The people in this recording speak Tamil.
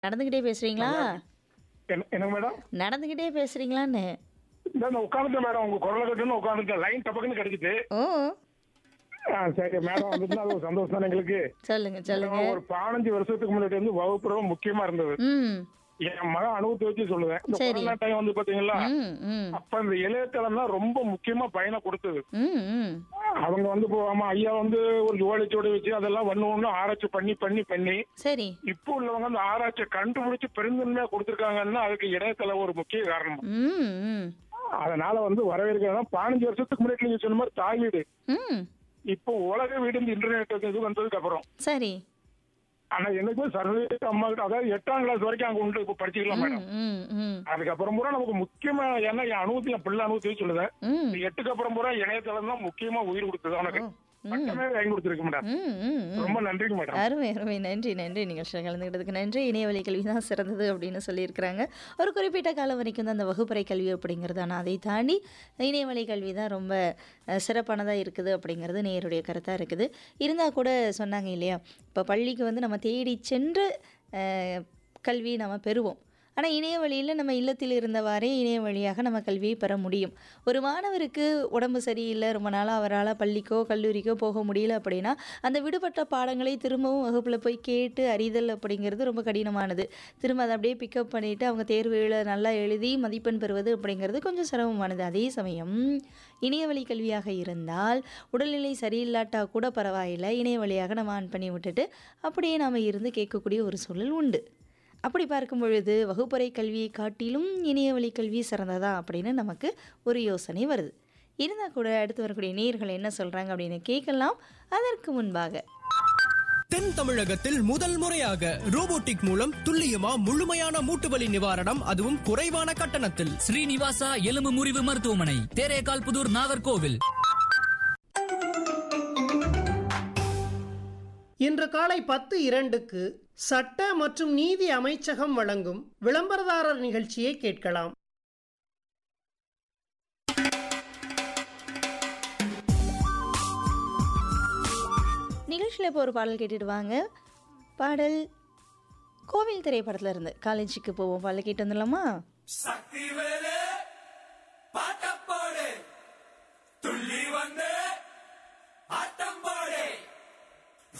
நடந்துக்கிட்டே பேசுறீங்களா என்ன என்னங்க மேடம் நடந்துக்கிட்டே பேசுறீங்களான்னு இந்த நான் உட்காந்துட்டேன் மேடம் உங்க குரலை கட்டுன்னு உட்காந்துட்டேன் லைன் டப்பக்குன்னு கிடைக்குது ஓ ஆ சரி மேடம் வந்துட்டு அது ஒரு சந்தோஷம் தான் எங்களுக்கு சொல்லுங்க சொல்லுங்க ஒரு பதினஞ்சு வருஷத்துக்கு முன்னாடி வந்து வகுப்பு ரொம்ப முக்கியமா இருந்தது ம் என் மகன் அனுபவத்தை வச்சு சொல்லுவேன் இந்த சரி. கொரோனா டைம் வந்து பாத்தீங்களா ம் ம் அப்ப இந்த இளையதளம் தான் ரொம்ப முக்கியமா பயனை கொடுத்தது ம் ம் அவங்க வந்து இப்போ ஆமா ஐயா வந்து ஒரு ஜுவாலிச்சோட வச்சு அதெல்லாம் ஒண்ணு ஒண்ணு ஆராய்ச்சி பண்ணி பண்ணி பண்ணி சரி இப்போ உள்ளவங்க அந்த ஆராய்ச்சியை கண்டுபிடிச்சு பெருந்தன்மையா கொடுத்துருக்காங்கன்னா அதுக்கு இணையதளம் ஒரு முக்கிய காரணம் ம் ம் அதனால வந்து வரவேற்கிறதா பதினஞ்சு வருஷத்துக்கு முன்னாடி நீங்க சொன்ன மாதிரி தாய் வீடு ம் இப்போ உலக வீடு இந்த இன்டர்நெட் இது வந்ததுக்கு அப்புறம் சரி ஆனா எனக்கு சர்வதேச அம்மா கிட்ட அதாவது எட்டாம் கிளாஸ் வரைக்கும் அங்க உண்டு இப்போ படிச்சுக்கலாம் ம் மேடம் ம் ம் அதுக்கப்புறம் பூரா நமக்கு முக்கியமா ஏன்னா என் அனுபவத்தை என் பிள்ளை அனுபவத்தை சொல்லுவேன் ம் இந்த எட்டுக்கு அப்புறம் பூரா இணையதளம் தான் முக்கியமா உயிர் கொடுத்தது உனக்கு பட்டமே வாங்கி கொடுத்துருக்கு மேடம் ம் ம் ம் ரொம்ப நன்றிங்க மேடம் அருமை அருமை நன்றி நன்றி நிகழ்ச்சியில் கலந்துக்கிட்டதுக்கு நன்றி இணையவழி கல்வி தான் சிறந்தது அப்படின்னு சொல்லியிருக்கிறாங்க ஒரு குறிப்பிட்ட காலம் வரைக்கும் தான் அந்த வகுப்பறை கல்வி அப்படிங்கிறது ஆனால் அதை தாண்டி இணையவழி கல்வி தான் ரொம்ப அஹ், சிறப்பானதாக இருக்குது அப்படிங்கிறது நேருடைய கருத்தாக இருக்குது இருந்தால் கூட சொன்னாங்க இல்லையா இப்போ பள்ளிக்கு வந்து நம்ம தேடி சென்று அஹ், கல்வி நம்ம பெறுவோம் ஆனால் இணைய வழியில் நம்ம இல்லத்தில் இருந்தவாறே இணைய வழியாக நம்ம கல்வியை பெற முடியும் ஒரு மாணவருக்கு உடம்பு சரியில்லை ரொம்ப நாளாக அவரால் பள்ளிக்கோ கல்லூரிக்கோ போக முடியல அப்படின்னா அந்த விடுபட்ட பாடங்களை திரும்பவும் வகுப்பில் போய் கேட்டு அறிதல் அப்படிங்கிறது ரொம்ப கடினமானது திரும்ப அதை அப்படியே பிக்கப் பண்ணிவிட்டு அவங்க தேர்வுகளை நல்லா எழுதி மதிப்பெண் பெறுவது அப்படிங்கிறது கொஞ்சம் சிரமமானது அதே சமயம் இணையவழி கல்வியாக இருந்தால் உடல்நிலை சரியில்லாட்டா கூட பரவாயில்லை இணைய வழியாக நம்ம ஆன் பண்ணி விட்டுட்டு அப்படியே நாம் இருந்து கேட்கக்கூடிய ஒரு சூழல் உண்டு அப்படி பார்க்கும் பொழுது வகுப்பறை கல்வியை காட்டிலும் இணைய வழி கல்வி சிறந்ததா அப்படின்னு நமக்கு ஒரு யோசனை வருது இருந்தால் கூட அடுத்து வரக்கூடிய நேயர்கள் என்ன சொல்கிறாங்க அப்படின்னு கேட்கலாம் அதற்கு முன்பாக தென் தமிழகத்தில் முதல் முறையாக ரோபோட்டிக் மூலம் துல்லியமா முழுமையான மூட்டுவலி நிவாரணம் அதுவும் குறைவான கட்டணத்தில் ஸ்ரீனிவாசா எலும்பு முறிவு மருத்துவமனை தேரேகால் புதூர் நாகர்கோவில் இன்று காலை பத்து இரண்டுக்கு சட்ட மற்றும் நீதி அமைச்சகம் வழங்கும் விளம்பரதாரர் நிகழ்ச்சியை கேட்கலாம் நிகழ்ச்சியில் இப்போ ஒரு பாடல் கேட்டுட்டு வாங்க பாடல் கோவில் திரைப்படத்துல இருந்து காலேஜுக்கு போவோம் பாடல் கேட்டு வந்துடலாமா சக்தி வேலே